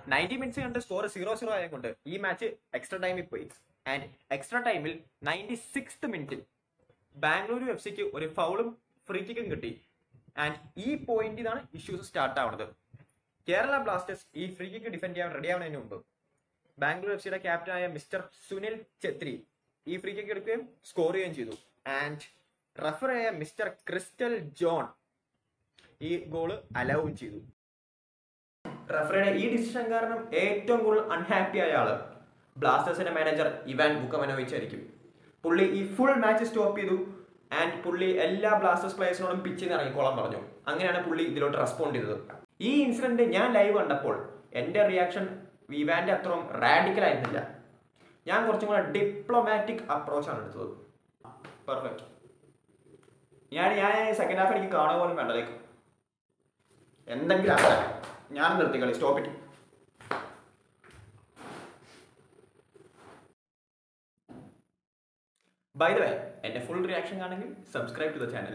ninety minutes കണ്ട് score zero zero ആയതുകൊണ്ട് ഈ മാച്ച് എക്സ്ട്രാ ടൈമിൽ പോയി ആൻഡ് എക്സ്ട്രാ ടൈമിൽ നയൻറ്റി സിക്സ്ത് മിനിറ്റിൽ ബാംഗ്ലൂരു എഫ് സിക്ക് ഒരു ഫൗളും ഫ്രീ കിക്കും കിട്ടി ആൻഡ് ഈ പോയിന്റിൽ നിന്നാണ് ഇഷ്യൂസ് സ്റ്റാർട്ട് ആവുന്നത് കേരള ബ്ലാസ്റ്റേഴ്സ് ഈ ഫ്രീ കിക്ക് ഡിഫെൻഡ് ചെയ്യാൻ റെഡി ആവുന്നതിന് മുമ്പ് ബാംഗ്ലൂർ എഫ് സിയുടെ ക്യാപ്റ്റനായ മിസ്റ്റർ സുനിൽ ഛത്രി ഈ ഫ്രീ കിക്ക് എടുക്കുകയും സ്കോർ ചെയ്യുകയും ചെയ്തു ആൻഡ് റഫറായ മിസ്റ്റർ ക്രിസ്റ്റൽ ജോൺ ഈ ഗോള് അലവും ചെയ്തു റഫറിയുടെ ഈ ഡിസിഷൻ കാരണം ഏറ്റവും കൂടുതൽ അൺഹാപ്പി ആയ ആള് ബ്ലാസ്റ്റേഴ്സിന്റെ മാനേജർ ഇവാൻ ബുക്കമനോവിച്ച് ആയിരിക്കും പുള്ളി ഈ ഫുൾ മാച്ച് സ്റ്റോപ്പ് ചെയ്തു ആൻഡ് പുള്ളി എല്ലാ ബ്ലാസ്റ്റേഴ്സ് പ്ലേയേഴ്സിനോടും പിച്ചിൽ നിന്ന് ഇറങ്ങിക്കോളാൻ പറഞ്ഞു അങ്ങനെയാണ് പുള്ളി ഇതിലോട്ട് റെസ്പോണ്ട് ചെയ്തത് ഈ ഇൻസിഡന്റ് ഞാൻ ലൈവ് കണ്ടപ്പോൾ എന്റെ റിയാക്ഷൻ വിവാന്റെ അത്രയും റാഡിക്കൽ ആയിരുന്നില്ല ഞാൻ കുറച്ചും കൂടെ ഡിപ്ലോമാറ്റിക് അപ്രോച്ചാണ് എടുത്തത് പെർഫെക്റ്റ് ഞാൻ ഞാൻ സെക്കൻഡ് ഹാഫ് എനിക്ക് കാണുക പോലും വേണ്ട ലൈക്ക് എന്തെങ്കിലും ആകട്ടെ ഞാൻ നിർത്തി കളി stop it by the way എന്റെ ഫുൾ റിയാക്ഷൻ ആണെങ്കിൽ subscribe to the channel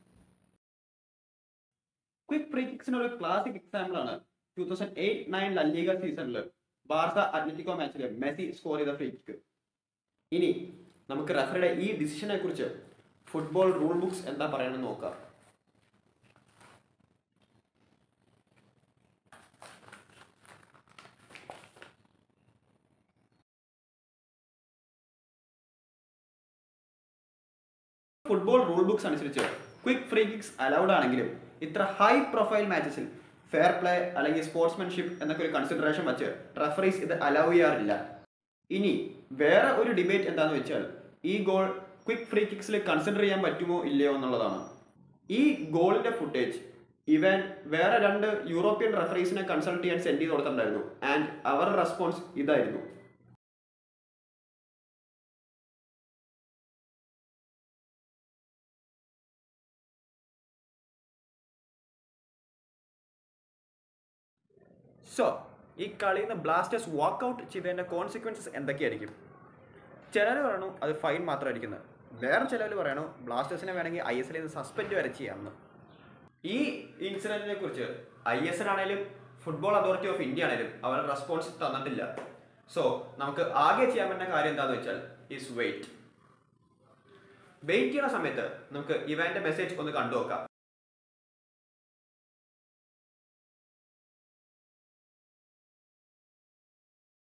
quick free കിക്സിന് ഒരു ക്ലാസിക് എക്സാമ്പിൾ ആണ് two thousand eight nine La Liga സീസണിൽ ബാർസ അത്ലറ്റിക്കോ മാച്ചിൽ മെസ്സി സ്കോർ ചെയ്ത ഫ്രീ കിക്ക് ഇനി നമുക്ക് റഫറിയുടെ ഈ ഡിസിഷനെ കുറിച്ച് ഫുട്ബോൾ റൂൾ ബുക്സ് എന്താ പറയണമെന്ന് നോക്കാം ഫുട്ബോൾ റൂൾ ബുക്സ് അനുസരിച്ച് ക്വിക്ക് ഫ്രീ കിക്സ് അലൗഡ് ആണെങ്കിലും ഇത്ര ഹൈ പ്രൊഫൈൽ മാച്ചസിൽ ഫെയർ പ്ലേ അല്ലെങ്കിൽ സ്പോർട്സ്മാൻഷിപ്പ് എന്നൊക്കെ ഒരു കൺസിഡറേഷൻ വെച്ച് റഫറീസ് ഇത് അലൗ ചെയ്യാറില്ല ഇനി വേറെ ഒരു ഡിബേറ്റ് എന്താണെന്ന് വെച്ചാൽ ഈ ഗോൾ ക്വിക്ക് ഫ്രീ കിക്സിൽ കൺസിഡർ ചെയ്യാൻ പറ്റുമോ ഇല്ലയോ എന്നുള്ളതാണ് ഈ ഗോളിന്റെ ഫുട്ടേജ് ഇവൻ വേറെ രണ്ട് യൂറോപ്യൻ റഫറീസിനെ കൺസൾട്ട് ചെയ്യാൻ സെൻഡ് ചെയ്ത് കൊടുത്തിട്ടുണ്ടായിരുന്നു ആൻഡ് അവരുടെ റെസ്പോൺസ് ഇതായിരുന്നു സോ ഈ കളിയിൽ നിന്ന് ബ്ലാസ്റ്റേഴ്സ് വാക്കൗട്ട് ചെയ്തതിന്റെ കോൺസിക്വൻസസ് എന്തൊക്കെയായിരിക്കും ചിലർ പറയണു അത് ഫൈൻ മാത്രമായിരിക്കുന്നത് വേറെ ചിലർ പറയണു ബ്ലാസ്റ്റേഴ്സിനെ വേണമെങ്കിൽ ഐ എസ് എല്ലിൽ നിന്ന് സസ്പെൻഡ് വരെ ചെയ്യാമെന്ന് ഈ ഇൻസിഡന്റിനെ കുറിച്ച് ഐ എസ് എൽ ആണെങ്കിലും ഫുട്ബോൾ അതോറിറ്റി ഓഫ് ഇന്ത്യ ആണെങ്കിലും അവരുടെ റെസ്പോൺസ് തന്നിട്ടില്ല സോ നമുക്ക് ആകെ ചെയ്യാൻ പറ്റുന്ന കാര്യം എന്താണെന്ന് വെച്ചാൽ ഈസ് വെയിറ്റ് വെയിറ്റ് ചെയ്യുന്ന സമയത്ത് നമുക്ക് ഇവന്റെ മെസ്സേജ് ഒന്ന് കണ്ടു നോക്കാം